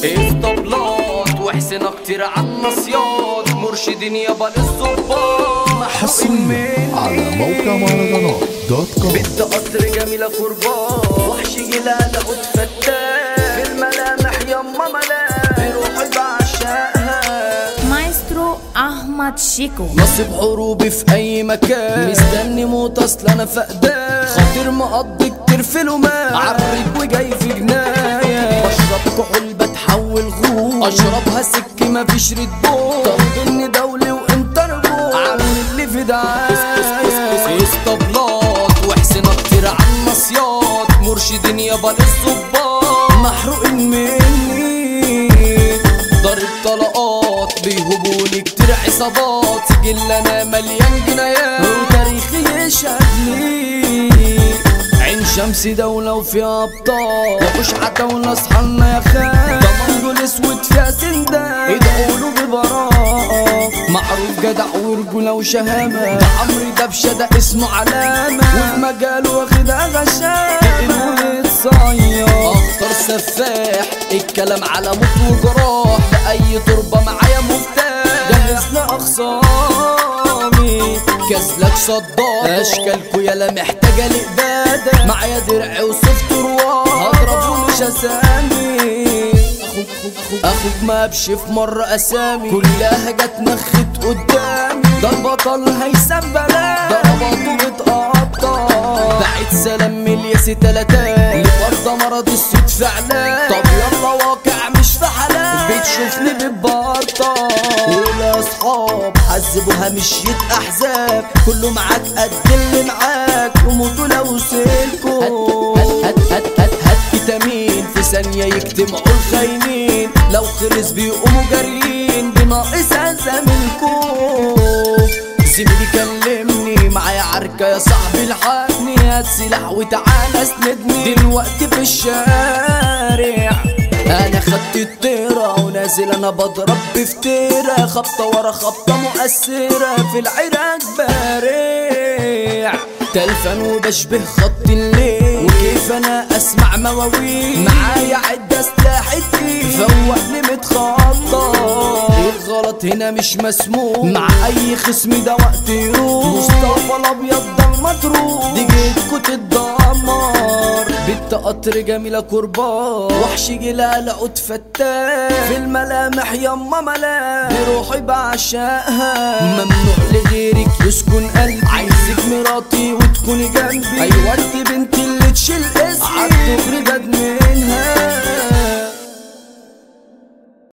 اسطبلات وحسنا كتير عالنصيات مرشدين يابا للظباط حصريا على موقع مهرجانات دوت كوم بنت قطر جميلة كربان وحش جلالة قد فتان في الملامح يما ملامح بروحي بعشقها مايسترو احمد شيكو نصيب حروبي في اي مكان مستني موت اصل انا فقدان خاطر مقضي كتير في الومان عريك وجاي في جناية بشرب كحول بتحول غول اشربها سك مفيش ريد بول طردني دولي وانت رجول عامل اللي في دعاية اسطبلات وحسنا كتير عالنصيات مرشدين يابا للظباط محروقين مني ضرب طلقات بيهبولي كتير عصابات سجل انا مليان جنايات وتاريخي يشهد لي عين شمس دولة وفيها أبطال وحوش عتاولة اصحالنا يا خال ضمان اسود فيها سندان ادعوا ببراءة معروف جدع ورجولة وشهامة ده عمرو دبشة ده اسمه علامة وفي مجاله واخدها غشامة الصياد اخطر سفاح الكلام على موت وجراح بأي تربة معايا مفتاح جهزنا أخصامي كسلك صداق اشكالكوا يالا محتاجة لإبادة معايا درع وصفت رواح هضربه مش اسامي اخوك اخوك اخوك اخوك ما بشي في مرة اسامي كلها جت نخت قدامي ده البطل هيثم بلاد ضرباته بتقطع بعت سلام ملياس تلاتات لفرضة مرض السود فعلا طب يلا واقع مش في حلال بتشوفني بالبطة ولا اصحاب حذبوها مشيت احزاب كله معاك قد اللي معاك يموتوا لو سلكوا هات هات هات هات فيتامين في ثانية يجتمعوا الخاينين لو خلص بيقوموا جاريين بناقص زميلكوا زميلي كلمني معايا عركة يا صاحبي الحقني هات سلاح وتعالى اسندني دلوقتي في الشارع انا خدت الطيرة ونازل انا بضرب بفتيرة خبطة ورا خبطة مؤثرة في العراق بارع تلفن وبشبه خط الليل وكيف انا اسمع مواويل معايا عدة سلاح الدين فوقني متخطط الغلط هنا مش مسموح مع اي خصم ده وقت يروح مصطفى الابيض ده المطروح دي جيتكوا تتدمر بنت قطر جميلة كربان وحش جلال عود فتان في الملامح يما ملام بروحي بعشقها ممنوع لغيرك يسكن قلبي عايزك مراتي وتكوني جنبي ايوه انت بنتي اللي تشيل اسمي عالدغري جد منها